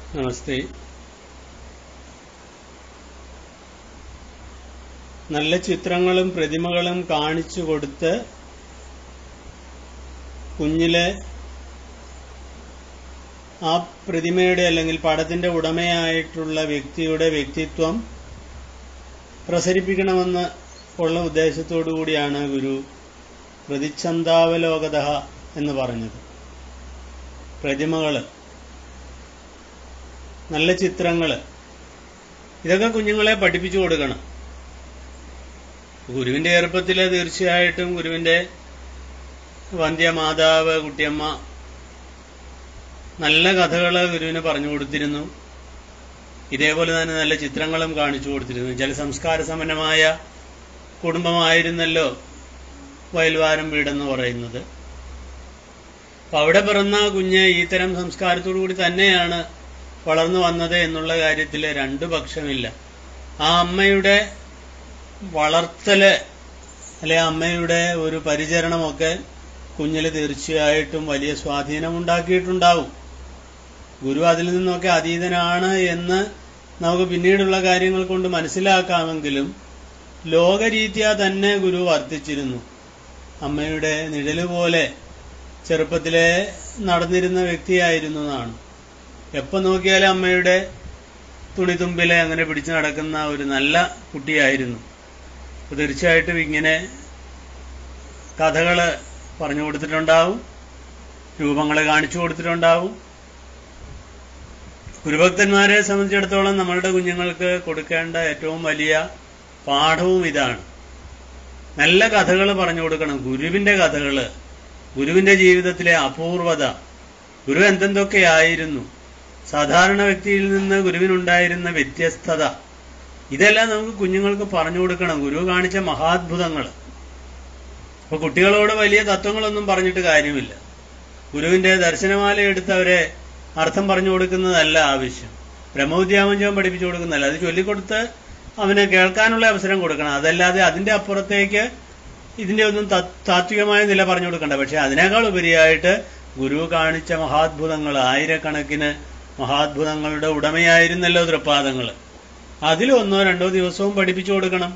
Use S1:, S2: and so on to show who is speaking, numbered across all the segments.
S1: നമസ്തേ നല്ല ചിത്രങ്ങളും പ്രതിമകളും കാണിച്ചു കൊടുത്ത് കുഞ്ഞിലെ ആ പ്രതിമയുടെ അല്ലെങ്കിൽ പടത്തിന്റെ ഉടമയായിട്ടുള്ള വ്യക്തിയുടെ വ്യക്തിത്വം പ്രസരിപ്പിക്കണമെന്ന് ഉള്ള ഉദ്ദേശത്തോടു കൂടിയാണ് ഗുരു പ്രതിച്ഛന്താവലോകത എന്ന് പറഞ്ഞത് പ്രതിമകള് നല്ല ചിത്രങ്ങള് ഇതൊക്കെ കുഞ്ഞുങ്ങളെ പഠിപ്പിച്ചു കൊടുക്കണം ഗുരുവിന്റെ ചെറുപ്പത്തില് തീർച്ചയായിട്ടും ഗുരുവിന്റെ വന്ധ്യമാതാവ് കുട്ടിയമ്മ നല്ല കഥകള് ഗുരുവിന് പറഞ്ഞു കൊടുത്തിരുന്നു ഇതേപോലെ തന്നെ നല്ല ചിത്രങ്ങളും കാണിച്ചു കൊടുത്തിരുന്നു ചില സംസ്കാര സമ്പന്നമായ കുടുംബമായിരുന്നല്ലോ വയൽവാരം വീടെന്ന് പറയുന്നത് അപ്പൊ അവിടെ പിറന്ന കുഞ്ഞ് ഇത്തരം സംസ്കാരത്തോടു കൂടി തന്നെയാണ് വളർന്നു വന്നത് എന്നുള്ള കാര്യത്തിൽ രണ്ടു പക്ഷമില്ല ആ അമ്മയുടെ വളർത്തല് അല്ലെ അമ്മയുടെ ഒരു പരിചരണമൊക്കെ കുഞ്ഞില് തീർച്ചയായിട്ടും വലിയ സ്വാധീനം ഉണ്ടാക്കിയിട്ടുണ്ടാവും ഗുരു അതിൽ നിന്നൊക്കെ അതീതനാണ് എന്ന് നമുക്ക് പിന്നീടുള്ള കാര്യങ്ങൾ കൊണ്ട് മനസ്സിലാക്കാമെങ്കിലും ലോകരീത്യാ തന്നെ ഗുരു വർത്തിച്ചിരുന്നു അമ്മയുടെ നിഴല് പോലെ ചെറുപ്പത്തിലെ നടന്നിരുന്ന വ്യക്തിയായിരുന്നു എന്നാണ് എപ്പോ നോക്കിയാലും അമ്മയുടെ തുണിതുമ്പിലെ അങ്ങനെ പിടിച്ചു നടക്കുന്ന ഒരു നല്ല കുട്ടിയായിരുന്നു അപ്പൊ തീർച്ചയായിട്ടും ഇങ്ങനെ കഥകള് പറഞ്ഞു കൊടുത്തിട്ടുണ്ടാവും രൂപങ്ങളെ കാണിച്ചു കൊടുത്തിട്ടുണ്ടാവും ഗുരുഭക്തന്മാരെ സംബന്ധിച്ചിടത്തോളം നമ്മളുടെ കുഞ്ഞുങ്ങൾക്ക് കൊടുക്കേണ്ട ഏറ്റവും വലിയ പാഠവും ഇതാണ് നല്ല കഥകൾ പറഞ്ഞു കൊടുക്കണം ഗുരുവിന്റെ കഥകള് ഗുരുവിന്റെ ജീവിതത്തിലെ അപൂർവത ഗുരു എന്തെന്തൊക്കെയായിരുന്നു സാധാരണ വ്യക്തിയിൽ നിന്ന് ഗുരുവിനുണ്ടായിരുന്ന വ്യത്യസ്തത ഇതെല്ലാം നമുക്ക് കുഞ്ഞുങ്ങൾക്ക് പറഞ്ഞു കൊടുക്കണം ഗുരു കാണിച്ച മഹാത്ഭുതങ്ങൾ അപ്പൊ കുട്ടികളോട് വലിയ തത്വങ്ങളൊന്നും പറഞ്ഞിട്ട് കാര്യമില്ല ഗുരുവിന്റെ ദർശനമാല എടുത്ത് അവരെ അർത്ഥം പറഞ്ഞു കൊടുക്കുന്നതല്ല ആവശ്യം ബ്രഹ്മവിദ്യാമഞ്ചം പഠിപ്പിച്ചു കൊടുക്കുന്നതല്ല അത് ചൊല്ലിക്കൊടുത്ത് അവന് കേൾക്കാനുള്ള അവസരം കൊടുക്കണം അതല്ലാതെ അതിന്റെ അപ്പുറത്തേക്ക് ഇതിന്റെ ഒന്നും താത്വികമായ നില പറഞ്ഞു കൊടുക്കണ്ട പക്ഷെ അതിനേക്കാൾ ഉപരിയായിട്ട് ഗുരു കാണിച്ച മഹാത്ഭുതങ്ങൾ ആയിരക്കണക്കിന് മഹാത്ഭുതങ്ങളുടെ ഉടമയായിരുന്നല്ലോ തൃപ്പാദങ്ങൾ അതിലൊന്നോ രണ്ടോ ദിവസവും പഠിപ്പിച്ചു കൊടുക്കണം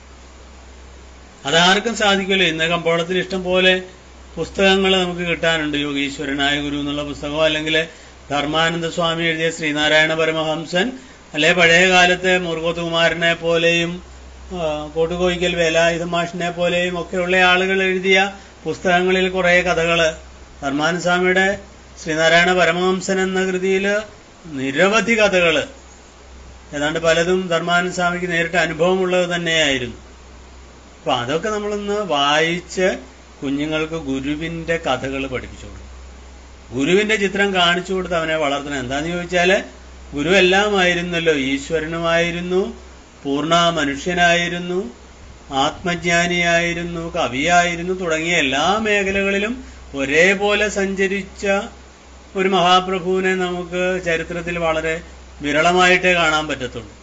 S1: അതാർക്കും സാധിക്കുമല്ലോ ഇന്ന് കമ്പോളത്തിൽ ഇഷ്ടം പോലെ പുസ്തകങ്ങൾ നമുക്ക് കിട്ടാനുണ്ട് യോഗീശ്വരനായ ഗുരു എന്നുള്ള പുസ്തകമോ അല്ലെങ്കിൽ ധർമാനന്ദ സ്വാമി എഴുതിയ ശ്രീനാരായണ പരമഹംസൻ അല്ലെ പഴയ കാലത്തെ മുറുകോത്ത് കുമാരനെ പോലെയും കോട്ടുകോയിക്കൽ വേലായുധ മാഷിനെ പോലെയും ഒക്കെയുള്ള ആളുകൾ എഴുതിയ പുസ്തകങ്ങളിൽ കുറെ കഥകള് ധർമാനന്ദ സ്വാമിയുടെ ശ്രീനാരായണ പരമഹംസൻ എന്ന കൃതിയിൽ നിരവധി കഥകള് ഏതാണ്ട് പലതും ധർമാനന്ദ സ്വാമിക്ക് നേരിട്ട് അനുഭവമുള്ളത് തന്നെയായിരുന്നു അപ്പൊ അതൊക്കെ നമ്മളൊന്ന് വായിച്ച് കുഞ്ഞുങ്ങൾക്ക് ഗുരുവിന്റെ കഥകൾ പഠിപ്പിച്ചു കൊടുക്കും ഗുരുവിന്റെ ചിത്രം കാണിച്ചു കൊടുത്ത് അവനെ വളർത്തണം എന്താന്ന് ചോദിച്ചാല് ഗുരു എല്ലാമായിരുന്നല്ലോ ഈശ്വരനുമായിരുന്നു പൂർണ്ണ മനുഷ്യനായിരുന്നു ആത്മജ്ഞാനിയായിരുന്നു കവിയായിരുന്നു തുടങ്ങിയ എല്ലാ മേഖലകളിലും ഒരേപോലെ സഞ്ചരിച്ച ഒരു മഹാപ്രഭുവിനെ നമുക്ക് ചരിത്രത്തിൽ വളരെ വിരളമായിട്ടേ കാണാൻ പറ്റത്തുള്ളൂ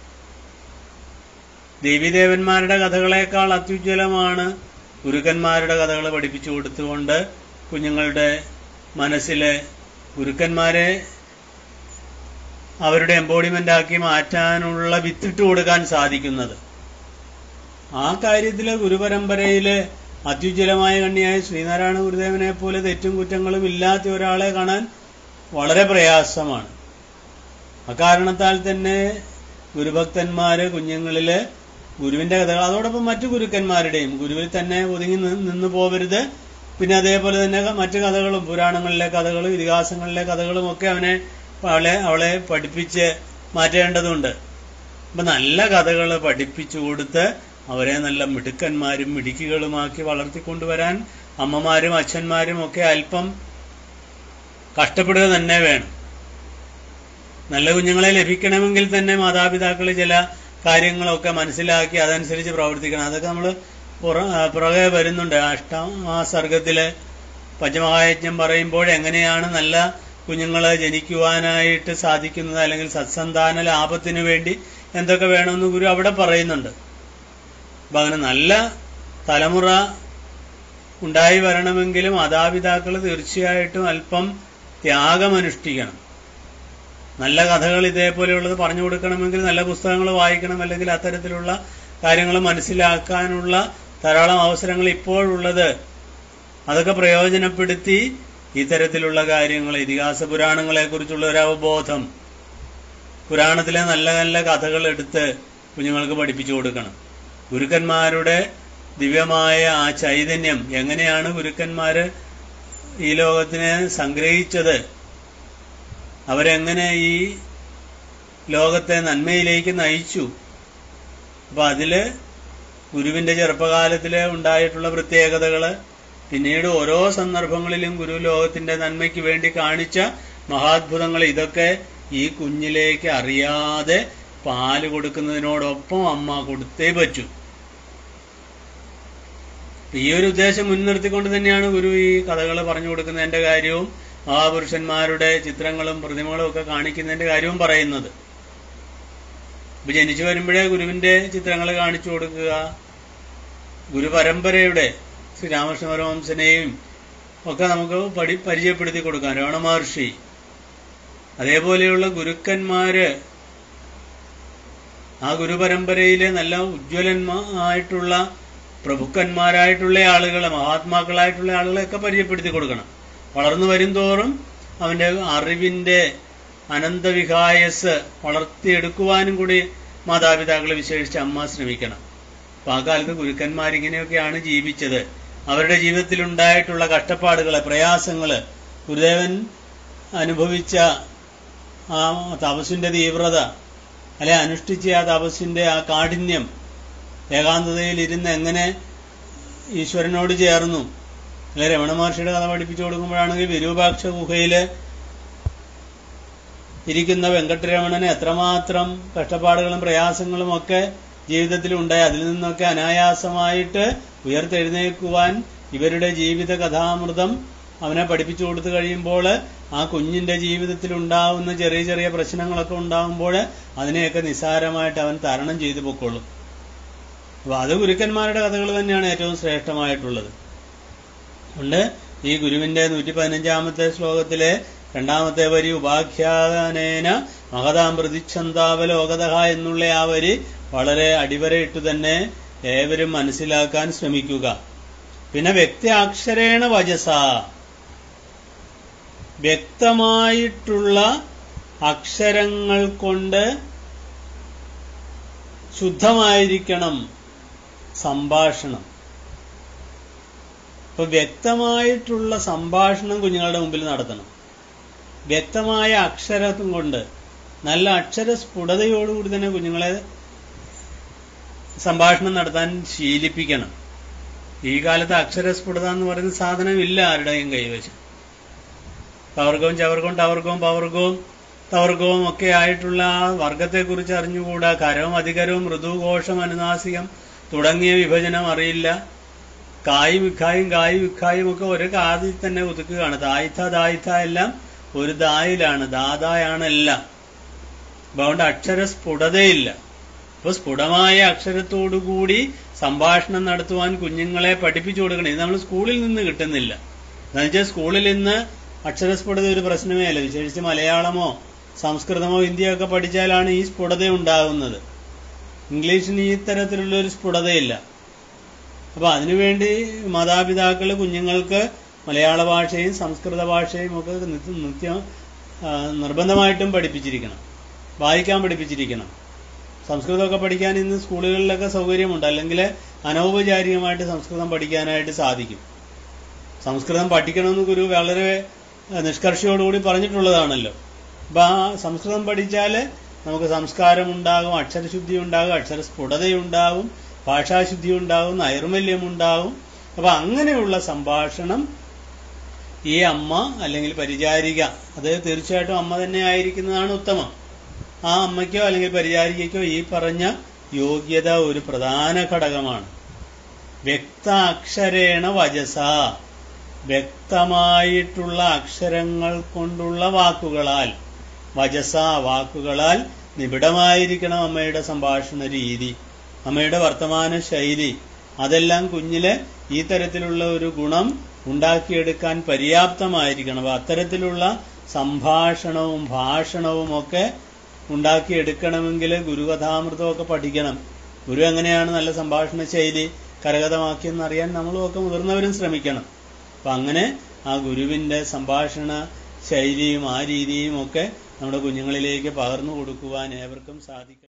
S1: ദേവീദേവന്മാരുടെ കഥകളെക്കാൾ അത്യുജ്വലമാണ് ഗുരുക്കന്മാരുടെ കഥകൾ പഠിപ്പിച്ചു കൊടുത്തുകൊണ്ട് കുഞ്ഞുങ്ങളുടെ മനസ്സിലെ ഗുരുക്കന്മാരെ അവരുടെ എംബോഡിമെന്റ് ആക്കി മാറ്റാനുള്ള വിത്തിട്ട് കൊടുക്കാൻ സാധിക്കുന്നത് ആ കാര്യത്തില് ഗുരുപരമ്പരയില് അത്യുജ്വലമായ കണ്ണിയായ ശ്രീനാരായണ ഗുരുദേവനെ പോലെ തെറ്റും കുറ്റങ്ങളും ഇല്ലാത്ത ഒരാളെ കാണാൻ വളരെ പ്രയാസമാണ് അക്കാരണത്താൽ തന്നെ ഗുരുഭക്തന്മാര് കുഞ്ഞുങ്ങളില് ഗുരുവിന്റെ കഥകൾ അതോടൊപ്പം മറ്റു ഗുരുക്കന്മാരുടെയും ഗുരുവിൽ തന്നെ ഒതുങ്ങി നിന്നു പോവരുത് പിന്നെ അതേപോലെ തന്നെ മറ്റു കഥകളും പുരാണങ്ങളിലെ കഥകളും ഇതിഹാസങ്ങളിലെ കഥകളും ഒക്കെ അവനെ അവളെ അവളെ പഠിപ്പിച്ച് മാറ്റേണ്ടതുണ്ട് അപ്പൊ നല്ല കഥകൾ പഠിപ്പിച്ചു കൊടുത്ത് അവരെ നല്ല മിടുക്കന്മാരും മിടുക്കികളുമാക്കി വളർത്തിക്കൊണ്ടുവരാൻ അമ്മമാരും അച്ഛന്മാരും ഒക്കെ അല്പം കഷ്ടപ്പെടുക തന്നെ വേണം നല്ല കുഞ്ഞുങ്ങളെ ലഭിക്കണമെങ്കിൽ തന്നെ മാതാപിതാക്കൾ ചില കാര്യങ്ങളൊക്കെ മനസ്സിലാക്കി അതനുസരിച്ച് പ്രവർത്തിക്കണം അതൊക്കെ നമ്മൾ പുറകെ വരുന്നുണ്ട് അഷ്ടമാ സർഗത്തില് പഞ്ചമഹായജ്ഞം പറയുമ്പോൾ എങ്ങനെയാണ് നല്ല കുഞ്ഞുങ്ങളെ ജനിക്കുവാനായിട്ട് സാധിക്കുന്നത് അല്ലെങ്കിൽ സത്സന്താന ലാഭത്തിനു വേണ്ടി എന്തൊക്കെ വേണമെന്ന് ഗുരു അവിടെ പറയുന്നുണ്ട് അപ്പൊ അങ്ങനെ നല്ല തലമുറ ഉണ്ടായി വരണമെങ്കിലും മാതാപിതാക്കൾ തീർച്ചയായിട്ടും അല്പം ത്യാഗമനുഷ്ഠിക്കണം നല്ല കഥകൾ ഇതേപോലെയുള്ളത് പറഞ്ഞു കൊടുക്കണമെങ്കിൽ നല്ല പുസ്തകങ്ങൾ വായിക്കണം അല്ലെങ്കിൽ അത്തരത്തിലുള്ള കാര്യങ്ങൾ മനസ്സിലാക്കാനുള്ള ധാരാളം അവസരങ്ങൾ ഇപ്പോഴുള്ളത് അതൊക്കെ പ്രയോജനപ്പെടുത്തി ഇത്തരത്തിലുള്ള കാര്യങ്ങൾ ഇതിഹാസ പുരാണങ്ങളെ കുറിച്ചുള്ള ഒരു അവബോധം പുരാണത്തിലെ നല്ല നല്ല കഥകൾ എടുത്ത് കുഞ്ഞുങ്ങൾക്ക് പഠിപ്പിച്ചു കൊടുക്കണം ഗുരുക്കന്മാരുടെ ദിവ്യമായ ആ ചൈതന്യം എങ്ങനെയാണ് ഗുരുക്കന്മാര് ഈ ലോകത്തിനെ സംഗ്രഹിച്ചത് അവരെങ്ങനെ ഈ ലോകത്തെ നന്മയിലേക്ക് നയിച്ചു അപ്പൊ അതില് ഗുരുവിന്റെ ചെറുപ്പകാലത്തില് ഉണ്ടായിട്ടുള്ള പ്രത്യേകതകള് പിന്നീട് ഓരോ സന്ദർഭങ്ങളിലും ഗുരു ലോകത്തിന്റെ നന്മയ്ക്ക് വേണ്ടി കാണിച്ച മഹാത്ഭുതങ്ങൾ ഇതൊക്കെ ഈ കുഞ്ഞിലേക്ക് അറിയാതെ പാല് കൊടുക്കുന്നതിനോടൊപ്പം അമ്മ കൊടുത്തേ പറ്റൂ ഈ ഒരു ഉദ്ദേശം മുൻനിർത്തിക്കൊണ്ട് തന്നെയാണ് ഗുരു ഈ കഥകൾ പറഞ്ഞു കൊടുക്കുന്നതിന്റെ കാര്യവും മഹാപുരുഷന്മാരുടെ ചിത്രങ്ങളും പ്രതിമകളും ഒക്കെ കാണിക്കുന്നതിന്റെ കാര്യവും പറയുന്നത് ഇപ്പൊ ജനിച്ചു വരുമ്പോഴേ ഗുരുവിന്റെ ചിത്രങ്ങൾ കാണിച്ചു കൊടുക്കുക ഗുരുപരമ്പരയുടെ ശ്രീരാമകൃഷ്ണ പരമഹംസനെയും ഒക്കെ നമുക്ക് പഠി പരിചയപ്പെടുത്തി കൊടുക്കാം രമണ മഹർഷി അതേപോലെയുള്ള ഗുരുക്കന്മാര് ആ ഗുരുപരമ്പരയിലെ നല്ല ഉജ്ജ്വലന്മാരായിട്ടുള്ള പ്രഭുക്കന്മാരായിട്ടുള്ള ആളുകളെ മഹാത്മാക്കളായിട്ടുള്ള ആളുകളെയൊക്കെ പരിചയപ്പെടുത്തി കൊടുക്കണം വളർന്നു വരും തോറും അവന്റെ അറിവിന്റെ അനന്തവിഹായസ് വളർത്തിയെടുക്കുവാനും കൂടി മാതാപിതാക്കളെ വിശേഷിച്ച് അമ്മ ശ്രമിക്കണം അപ്പൊ ആ കാലത്ത് ഗുരുക്കന്മാരിങ്ങനെയൊക്കെയാണ് ജീവിച്ചത് അവരുടെ ജീവിതത്തിൽ ഉണ്ടായിട്ടുള്ള കഷ്ടപ്പാടുകള് പ്രയാസങ്ങള് ഗുരുദേവൻ അനുഭവിച്ച ആ തപസ്സിന്റെ തീവ്രത അല്ലെ അനുഷ്ഠിച്ച ആ തപസ്സിന്റെ ആ കാഠിന്യം ഏകാന്തതയിൽ ഇരുന്ന് എങ്ങനെ ഈശ്വരനോട് ചേർന്നു അല്ലെ രമണ മഹർഷിയുടെ കഥ പഠിപ്പിച്ചു കൊടുക്കുമ്പോഴാണെങ്കിൽ വിരൂപാക്ഷ ഗുഹയില് ഇരിക്കുന്ന വെങ്കട്ടരമണന് എത്രമാത്രം കഷ്ടപ്പാടുകളും പ്രയാസങ്ങളും ഒക്കെ ജീവിതത്തിൽ ഉണ്ടായി അതിൽ നിന്നൊക്കെ അനായാസമായിട്ട് ഉയർത്തെഴുന്നേൽക്കുവാൻ ഇവരുടെ ജീവിത കഥാമൃതം അവനെ പഠിപ്പിച്ചു കൊടുത്തു കഴിയുമ്പോൾ ആ കുഞ്ഞിന്റെ ജീവിതത്തിൽ ഉണ്ടാവുന്ന ചെറിയ ചെറിയ പ്രശ്നങ്ങളൊക്കെ ഉണ്ടാകുമ്പോൾ അതിനെയൊക്കെ നിസ്സാരമായിട്ട് അവൻ തരണം ചെയ്തു പൊക്കോളും അപ്പൊ അത് ഗുരുക്കന്മാരുടെ കഥകൾ തന്നെയാണ് ഏറ്റവും ശ്രേഷ്ഠമായിട്ടുള്ളത് അതുകൊണ്ട് ഈ ഗുരുവിന്റെ നൂറ്റി പതിനഞ്ചാമത്തെ ശ്ലോകത്തിലെ രണ്ടാമത്തെ വരി ഉപാഖ്യാനേന മഹതാം പ്രതിച്ഛന്താവലോകത എന്നുള്ള ആ വരി വളരെ അടിവരയിട്ട് തന്നെ ഏവരും മനസ്സിലാക്കാൻ ശ്രമിക്കുക പിന്നെ വ്യക്തി അക്ഷരേണ വജസ വ്യക്തമായിട്ടുള്ള അക്ഷരങ്ങൾ കൊണ്ട് ശുദ്ധമായിരിക്കണം സംഭാഷണം ഇപ്പൊ വ്യക്തമായിട്ടുള്ള സംഭാഷണം കുഞ്ഞുങ്ങളുടെ മുമ്പിൽ നടത്തണം വ്യക്തമായ അക്ഷരം കൊണ്ട് നല്ല അക്ഷര സ്ഫുടതയോടുകൂടി തന്നെ കുഞ്ഞുങ്ങളെ സംഭാഷണം നടത്താൻ ശീലിപ്പിക്കണം ഈ കാലത്ത് അക്ഷരസ്ഫുടത എന്ന് പറയുന്ന സാധനം ഇല്ല ആരുടെയും കൈവശം പവർഗവും ചവർഗവും ടവർഗവും പവർഗവും തവർഗവും ഒക്കെ ആയിട്ടുള്ള ആ വർഗത്തെക്കുറിച്ച് അറിഞ്ഞുകൂടാ കരവും അധികരവും മൃദുഘോഷം അനുനാസികം തുടങ്ങിയ വിഭജനം അറിയില്ല കായും വിഖായും കായും വിഖായും ഒക്കെ ഒരു കാതിൽ തന്നെ ഒതുക്കുകയാണ് ദായിത്ത ദായിത്ത എല്ലാം ഒരു ദായിലാണ് ദാതായാണ് എല്ലാം അതുകൊണ്ട് അക്ഷര സ്ഫുടതയില്ല അപ്പൊ സ്ഫുടമായ അക്ഷരത്തോടുകൂടി സംഭാഷണം നടത്തുവാൻ കുഞ്ഞുങ്ങളെ പഠിപ്പിച്ചു കൊടുക്കണം ഇത് നമ്മൾ സ്കൂളിൽ നിന്ന് കിട്ടുന്നില്ല എന്നുവെച്ചാൽ സ്കൂളിൽ ഇന്ന് അക്ഷരസ്ഫുടത ഒരു പ്രശ്നമേ അല്ല വിശേഷിച്ച് മലയാളമോ സംസ്കൃതമോ ഹിന്ദിയോ ഒക്കെ പഠിച്ചാലാണ് ഈ സ്ഫുടത ഉണ്ടാകുന്നത് ഇംഗ്ലീഷിന് ഈ തരത്തിലുള്ള ഒരു സ്ഫുടതയില്ല അപ്പൊ അതിനുവേണ്ടി മാതാപിതാക്കൾ കുഞ്ഞുങ്ങൾക്ക് മലയാള ഭാഷയും സംസ്കൃത ഭാഷയും ഒക്കെ നിത്യം നിത്യം ആ, നിർബന്ധമായിട്ടും പഠിപ്പിച്ചിരിക്കണം വായിക്കാൻ പഠിപ്പിച്ചിരിക്കണം സംസ്കൃതമൊക്കെ പഠിക്കാൻ ഇന്ന് സ്കൂളുകളിലൊക്കെ സൗകര്യമുണ്ട് അല്ലെങ്കിൽ അനൗപചാരികമായിട്ട് സംസ്കൃതം പഠിക്കാനായിട്ട് സാധിക്കും സംസ്കൃതം പഠിക്കണമെന്ന് ഗുരു വളരെ ആ, നിഷ്കർഷയോടുകൂടി പറഞ്ഞിട്ടുള്ളതാണല്ലോ അപ്പൊ ആ സംസ്കൃതം പഠിച്ചാല് നമുക്ക് സംസ്കാരം ഉണ്ടാകും അക്ഷരശുദ്ധി ഉണ്ടാകും അക്ഷര സ്ഫുടതയുണ്ടാകും ഭാഷാശുദ്ധി ഉണ്ടാകും നൈർമല്യം ഉണ്ടാകും അപ്പൊ അങ്ങനെയുള്ള സംഭാഷണം ഈ അമ്മ അല്ലെങ്കിൽ പരിചാരിക അത് തീർച്ചയായിട്ടും അമ്മ തന്നെ ആയിരിക്കുന്നതാണ് ഉത്തമം ആ അമ്മയ്ക്കോ അല്ലെങ്കിൽ പരിചാരികയ്ക്കോ ഈ പറഞ്ഞ യോഗ്യത ഒരു പ്രധാന ഘടകമാണ് വ്യക്ത അക്ഷരേണ വജസ വ്യക്തമായിട്ടുള്ള അക്ഷരങ്ങൾ കൊണ്ടുള്ള വാക്കുകളാൽ വജസ വാക്കുകളാൽ നിബിഡമായിരിക്കണം അമ്മയുടെ സംഭാഷണ രീതി അമ്മയുടെ വർത്തമാന ശൈലി അതെല്ലാം കുഞ്ഞില് ഈ തരത്തിലുള്ള ഒരു ഗുണം ഉണ്ടാക്കിയെടുക്കാൻ പര്യാപ്തമായിരിക്കണം അപ്പൊ അത്തരത്തിലുള്ള സംഭാഷണവും ഭാഷണവും ഒക്കെ ഉണ്ടാക്കിയെടുക്കണമെങ്കിൽ ഗുരുകഥാമൃതമൊക്കെ പഠിക്കണം ഗുരു എങ്ങനെയാണ് നല്ല സംഭാഷണ ശൈലി കരഗതമാക്കിയെന്ന് അറിയാൻ നമ്മളുമൊക്കെ മുതിർന്നവരും ശ്രമിക്കണം അപ്പം അങ്ങനെ ആ ഗുരുവിൻ്റെ സംഭാഷണ ശൈലിയും ആ രീതിയും ഒക്കെ നമ്മുടെ കുഞ്ഞുങ്ങളിലേക്ക് പകർന്നു കൊടുക്കുവാൻ ഏവർക്കും സാധിക്കും